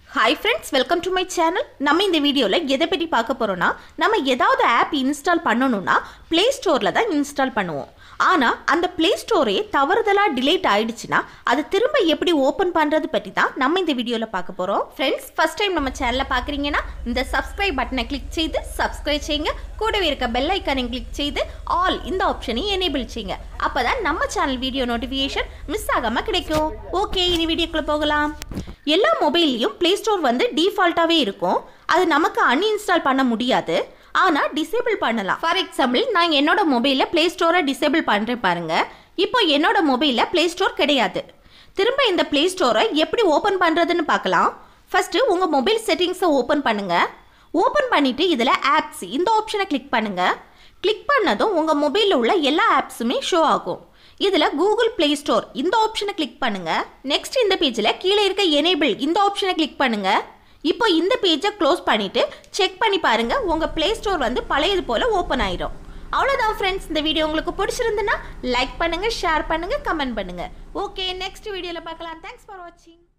hi friends welcome to my channel நம்ம இந்த வீடியோவில் எதை பற்றி பார்க்க போகிறோன்னா நம்ம ஏதாவது ஆப் இன்ஸ்டால் பண்ணணும்னா ப்ளே ஸ்டோரில் தான் இன்ஸ்டால் பண்ணுவோம் ஆனால் அந்த ப்ளே ஸ்டோரே தவறுதலாக டிலேட் ஆயிடுச்சுன்னா அது திரும்ப எப்படி ஓப்பன் பண்ணுறது பற்றி தான் நம்ம இந்த வீடியோவில் பார்க்க போகிறோம் ஃப்ரெண்ட்ஸ் ஃபர்ஸ்ட் டைம் நம்ம சேனலில் பார்க்குறீங்கன்னா இந்த சப்ஸ்கிரைப் பட்டனை கிளிக் செய்து சப்ஸ்கிரைப் செய்யுங்க கூடவே இருக்க பெல் ஐக்கானை கிளிக் செய்து ஆல் இந்த ஆப்ஷனையும் எனேபிள் செய்யுங்க அப்போ தான் நம்ம சேனல் வீடியோ நோட்டிஃபிகேஷன் மிஸ் ஆகாமல் கிடைக்கும் ஓகே இனி வீடியோக்குள்ளே போகலாம் எல்லா மொபைல்லையும் ப்ளே ஸ்டோர் வந்து டிஃபால்ட்டாகவே இருக்கும் அது நமக்கு அன்இன்ஸ்டால் பண்ண முடியாது ஆனால் டிசேபிள் பண்ணலாம் ஃபார் எக்ஸாம்பிள் நான் என்னோட மொபைலில் ப்ளே ஸ்டோரை டிசேபிள் பண்ணுறேன் பாருங்க இப்போ என்னோட மொபைலில் ப்ளே ஸ்டோர் கிடையாது திரும்ப இந்த ப்ளே ஸ்டோரை எப்படி ஓப்பன் பண்ணுறதுன்னு பார்க்கலாம் ஃபஸ்ட்டு உங்கள் மொபைல் செட்டிங்ஸை ஓப்பன் பண்ணுங்கள் ஓப்பன் பண்ணிவிட்டு இதில் ஆப்ஸ் இந்த ஆப்ஷனை கிளிக் பண்ணுங்கள் கிளிக் பண்ணதும் உங்கள் மொபைலில் உள்ள எல்லா ஆப்ஸுமே ஷோ ஆகும் இதில் கூகுள் ப்ளே ஸ்டோர் இந்த ஆப்ஷனை கிளிக் பண்ணுங்க நெக்ஸ்ட் இந்த பேஜில் கீழே இருக்க எனேபிள் இந்த ஆப்ஷனை கிளிக் பண்ணுங்க இப்போ இந்த பேஜை க்ளோஸ் பண்ணிட்டு செக் பண்ணி பாருங்க உங்க ப்ளே ஸ்டோர் வந்து பழையது போல ஓப்பன் ஆயிரும் அவ்வளோதான் ஃப்ரெண்ட்ஸ் இந்த வீடியோ உங்களுக்கு பிடிச்சிருந்துன்னா லைக் பண்ணுங்க ஷேர் பண்ணுங்க கமெண்ட் பண்ணுங்க ஓகே நெக்ஸ்ட் வீடியோவில் பார்க்கலாம் தேங்க்ஸ் ஃபார் வாட்சிங்